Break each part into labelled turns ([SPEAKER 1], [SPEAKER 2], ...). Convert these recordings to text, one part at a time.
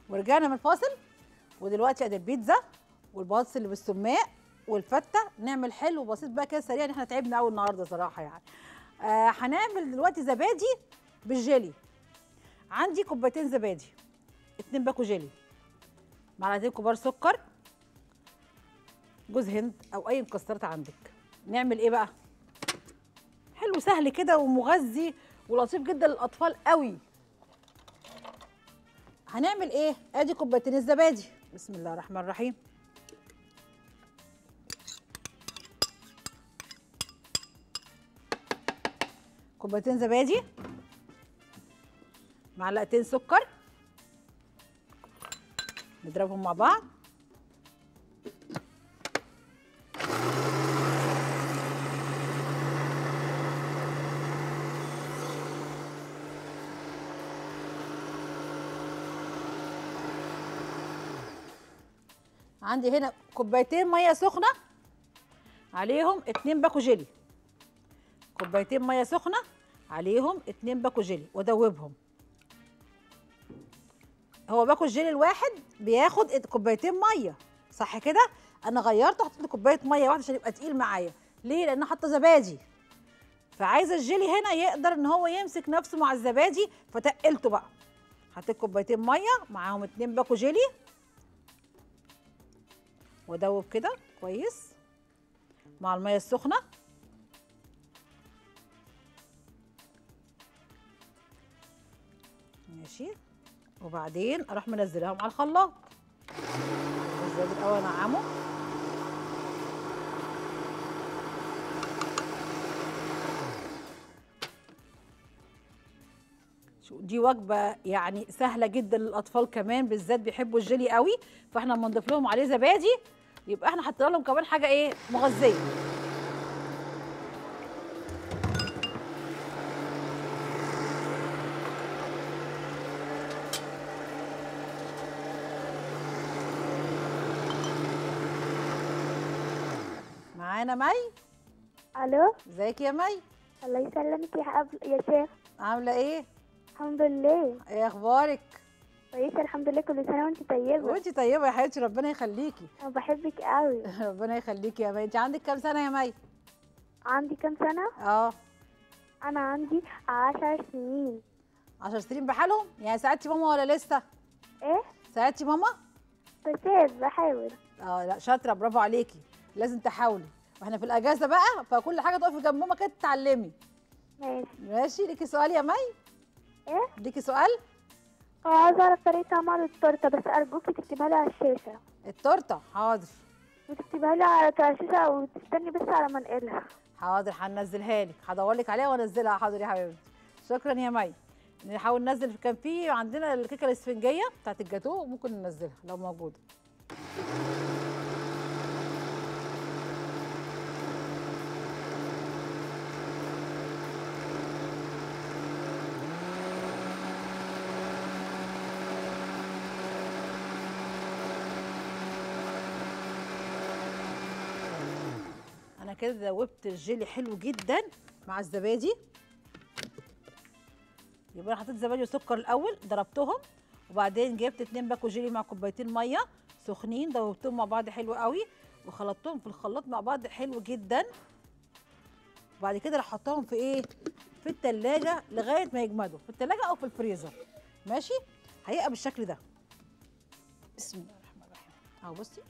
[SPEAKER 1] ورجعنا من الفاصل ودلوقتي ادي البيتزا والبطاطس اللي بالسماق والفته نعمل حلو بسيط بقى كده سريع احنا تعبنا قوي النهارده صراحه يعني آه هنعمل دلوقتي زبادي بالجيلي عندي كوبايتين زبادي اتنين باكو جيلي معلقتين كبار سكر جوز هند او اي مكسرات عندك نعمل ايه بقى حلو سهل كده ومغذي ولطيف جدا للاطفال قوي هنعمل ايه ادي كوبايتين الزبادي بسم الله الرحمن الرحيم كوبايتين زبادي معلقتين سكر نضربهم مع بعض عندي هنا كوبايتين ميه سخنه عليهم اتنين باكو جيلي كوبايتين ميه سخنه عليهم اتنين باكو جيلي وادوبهم هو باكو الجيلي الواحد بياخد كوبايتين ميه صح كده انا غيرت حطيت له كوبايه ميه واحده عشان يبقى تقيل معايا ليه لان حاطه زبادي فعايزه الجيلي هنا يقدر ان هو يمسك نفسه مع الزبادي فتقلته بقى حطيت كوبايتين ميه معاهم اتنين باكو جيلي وادوب كده كويس مع الميه السخنه ماشي وبعدين اروح منزلهم على الخلاط الزبادي الاول انعمه شو- دي وجبه يعني سهله جدا للاطفال كمان بالذات بيحبوا الجيلي قوي فاحنا لما نضيف لهم عليه زبادي يبقى احنا حطينا لهم كمان حاجه ايه مغذيه معانا مي
[SPEAKER 2] الو
[SPEAKER 1] ازيك يا مي
[SPEAKER 2] الله يسلمك يا حب... يا شيخ
[SPEAKER 1] عامله ايه
[SPEAKER 2] الحمد لله
[SPEAKER 1] ايه اخبارك
[SPEAKER 2] كويسه الحمد لله كل سنه وانت طيبه
[SPEAKER 1] وانت طيبه يا حبيبتي ربنا يخليكي
[SPEAKER 2] انا بحبك قوي
[SPEAKER 1] ربنا يخليكي يا مي انت عندك كام سنه يا مي
[SPEAKER 2] عندي كام سنه
[SPEAKER 1] اه
[SPEAKER 2] انا عندي عشر سنين
[SPEAKER 1] 10 سنين بحالهم يعني ساعدتي ماما ولا لسه
[SPEAKER 2] ايه
[SPEAKER 1] ساعدتي ماما
[SPEAKER 2] بس بحاول
[SPEAKER 1] اه لا شاطره برافو عليكي لازم تحاولي واحنا في الاجازه بقى فكل حاجه تقفي جنب ماما كده تتعلمي
[SPEAKER 2] ماشي
[SPEAKER 1] ماشي ليكي سؤال يا مي
[SPEAKER 2] ايه
[SPEAKER 1] ليكي سؤال
[SPEAKER 2] اه عايزه اعرف طريقه عمل التورته بس ارجوكي تكتبها لي على الشاشه
[SPEAKER 1] التورته حاضر
[SPEAKER 2] وتكتبها لي على الشاشه وتستني بس على ما انقلها
[SPEAKER 1] حاضر هننزلها لك هدور لك عليها وانزلها حاضر يا حبيبتي شكرا يا مي نحاول ننزل كان في عندنا الكيكه الاسفنجيه بتاعت الجاتوه ممكن ننزلها لو موجوده انا كده دوبت الجيلي حلو جدا مع الزبادي يبقى انا حطيت زبادي وسكر الاول ضربتهم وبعدين جبت اتنين باكو جيلي مع كوبايتين ميه سخنين دوبتهم مع بعض حلو قوي وخلطتهم في الخلاط مع بعض حلو جدا وبعد كده راح احطهم في ايه في التلاجة لغايه ما يجمدوا في التلاجة او في الفريزر ماشي هيبقى بالشكل ده بسم الله الرحمن الرحيم اهو بصي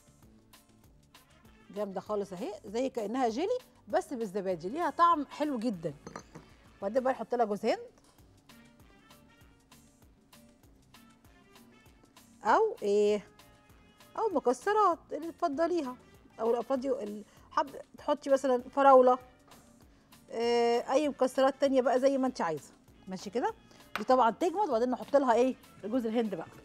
[SPEAKER 1] جامده خالص اهي زي كانها جيلي بس بالزبادي ليها طعم حلو جدا وبعدين بقى نحط لها جوز هند او ايه او مكسرات اللي تفضليها او الافراد حب تحطي مثلا فراوله إيه اي مكسرات تانية بقى زي ما انت عايزه ماشي كده دي طبعا تجمد وبعدين نحط لها ايه جوز الهند بقى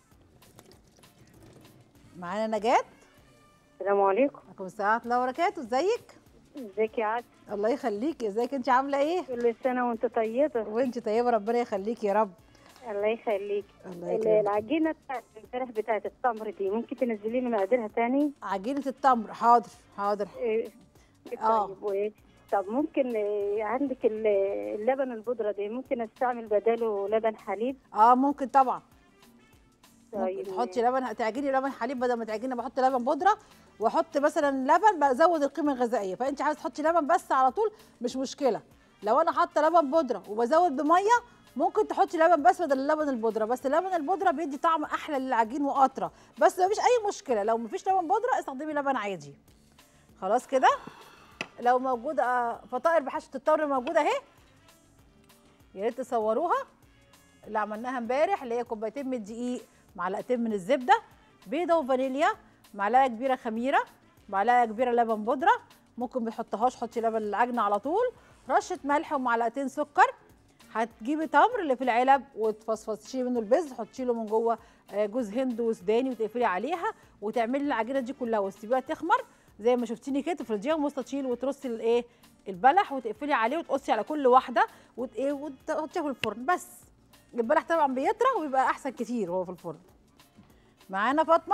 [SPEAKER 1] معانا نجاة
[SPEAKER 3] السلام عليكم
[SPEAKER 1] عليكم السلام ورحمه الله وبركاته ازيك
[SPEAKER 3] ازيك يا عاد
[SPEAKER 1] الله يخليكي ازيك انت عامله ايه
[SPEAKER 3] كل سنه وانت طيبه
[SPEAKER 1] وانت طيبه ربنا يخليكي يا رب
[SPEAKER 3] الله يخليك
[SPEAKER 1] الله
[SPEAKER 3] ال-
[SPEAKER 1] يكرمك
[SPEAKER 3] العجينه بتاعت امبارح بتاعت التمر دي ممكن تنزلي لي مقاديرها تاني
[SPEAKER 1] عجينه التمر حاضر حاضر
[SPEAKER 3] إيه،
[SPEAKER 1] آه.
[SPEAKER 3] طيب وايه طب ممكن إيه، عندك ال- اللبن البودره دي ممكن استعمل بداله لبن حليب
[SPEAKER 1] اه ممكن طبعا ممكن
[SPEAKER 3] طيب
[SPEAKER 1] تحطي لبن هتعجني لبن حليب بدل ما تعجني بحط لبن بودره واحط مثلا لبن بزود القيمه الغذائيه فانت عايزه تحطي لبن بس على طول مش مشكله لو انا حاطه لبن بودره وبزود بميه ممكن تحطي لبن بس بدل اللبن البودره بس لبن البودره بيدي طعم احلى للعجين واطرى بس مفيش اي مشكله لو مفيش لبن بودره استخدمي لبن عادي خلاص كده لو موجوده آه، فطائر بحشوه التمر موجوده اهي يا ريت تصوروها اللي عملناها امبارح اللي هي كوبايتين من الدقيق معلقتين من الزبده بيضه وفانيليا معلقه كبيره خميره معلقه كبيره لبن بودره ممكن ما تحطهاش حطي لبن العجنه على طول رشه ملح ومعلقتين سكر هتجيبي تمر اللي في العلب وتفصفصي منه البذر تحطي له من جوه آه، جوز هند وسوداني وتقفلي عليها وتعملي العجينه دي كلها وتسيبيها تخمر زي ما شفتيني كده تفرديها مستطيل وترصي الايه البلح وتقفلي عليه وتقصي على كل واحده وت ايه وتحطيها في الفرن بس البلح طبعا بيطرى ويبقى احسن كتير وهو في الفرن معانا فاطمه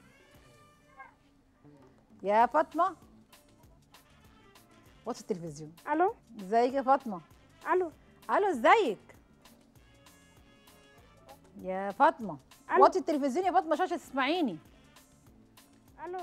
[SPEAKER 1] يا فاطمه وطي التلفزيون
[SPEAKER 2] الو
[SPEAKER 1] ازيك يا فاطمه
[SPEAKER 2] الو
[SPEAKER 1] الو ازيك يا فاطمه
[SPEAKER 2] ألو.
[SPEAKER 1] وطي التلفزيون يا فاطمه عشان تسمعيني
[SPEAKER 2] الو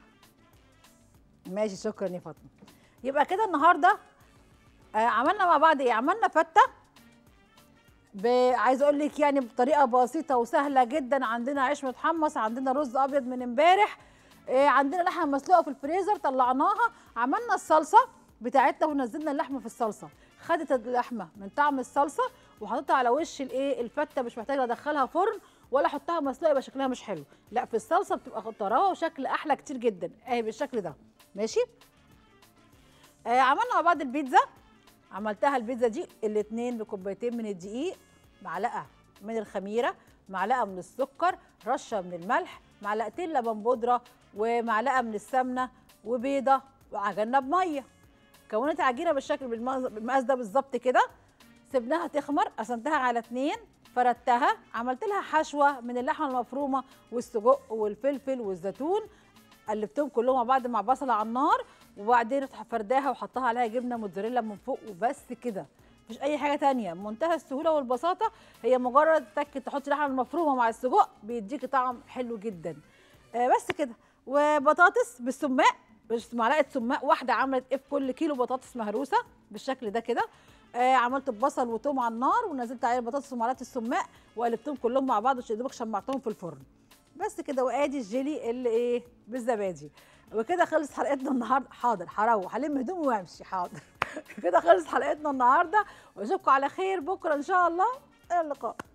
[SPEAKER 1] ماشي شكرا يا فاطمه يبقى كده النهارده آه عملنا مع بعض ايه عملنا فته ب- عايزه اقول لك يعني بطريقه بسيطه وسهله جدا عندنا عيش متحمص عندنا رز ابيض من امبارح آه عندنا لحمه مسلوقه في الفريزر طلعناها عملنا الصلصه بتاعتنا ونزلنا اللحمه في الصلصه خدت اللحمه من طعم الصلصه وحطيتها على وش الايه الفته مش محتاجه ادخلها فرن ولا احطها مسلوقه يبقى شكلها مش حلو لا في الصلصه بتبقى طراوه وشكل احلى كتير جدا اهي بالشكل ده ماشي آه عملنا مع بعض البيتزا عملتها البيتزا دي الاتنين بكوبايتين من الدقيق معلقه من الخميره معلقه من السكر رشه من الملح معلقتين لبن بودره ومعلقه من السمنه وبيضه وعجننا بميه كونت عجينه بالشكل بالمقاس بالمقاس ده بالظبط كده سبناها تخمر قسمتها على اتنين فردتها عملت لها حشوه من اللحمه المفرومه والسجق والفلفل والزيتون قلبتهم كلهم مع بعض مع بصله على النار وبعدين رحت فرداها وحطها عليها جبنه موتزاريلا من فوق وبس كده مفيش اي حاجه تانية منتهى السهوله والبساطه هي مجرد تك تحطي لحمه المفرومه مع السجق بيديكي طعم حلو جدا آه بس كده وبطاطس بالسماق بس معلقه سماق واحده عملت ايه في كل كيلو بطاطس مهروسه بالشكل ده كده آه عملت بصل وتوم على النار ونزلت عليه البطاطس ومعلقه السماق وقلبتهم كلهم مع بعض وشدوبك شمعتهم في الفرن بس كده وادي الجيلي اللي ايه بالزبادي وكده خلص حلقتنا النهارده حاضر هروح هلم هدومي وامشي حاضر كده خلص حلقتنا النهارده واشوفكم على خير بكره ان شاء الله الى اللقاء